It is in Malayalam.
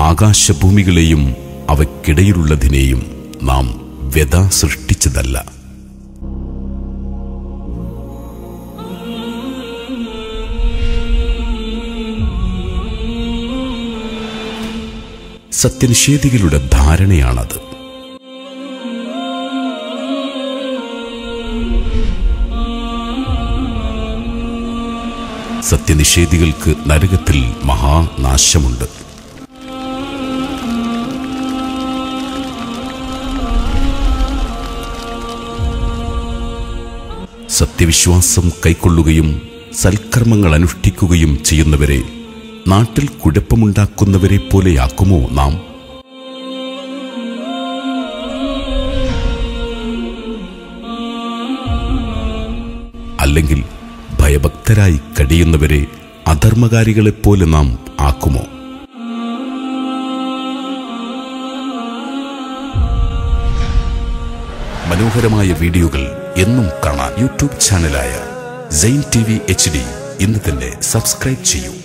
ആകാശഭൂമികളെയും അവയ്ക്കിടയിലുള്ളതിനെയും നാം വ്യത സൃഷ്ടിച്ചതല്ല സത്യനിഷേധികളുടെ ധാരണയാണത് സത്യനിഷേധികൾക്ക് നരകത്തിൽ മഹാനാശമുണ്ട് സത്യവിശ്വാസം കൈക്കൊള്ളുകയും സൽക്കർമ്മങ്ങൾ അനുഷ്ഠിക്കുകയും ചെയ്യുന്നവരെ നാട്ടിൽ കുഴപ്പമുണ്ടാക്കുന്നവരെ പോലെയാക്കുമോ നാം അല്ലെങ്കിൽ ഭയഭക്തരായി കഴിയുന്നവരെ അധർമ്മകാരികളെപ്പോലെ നാം ആക്കുമോ മനോഹരമായ വീഡിയോകൾ എന്നും കാണാൻ യൂട്യൂബ് ചാനലായ Zain T V H D ഇന്ന് തന്നെ സബ്സ്ക്രൈബ് ചെയ്യൂ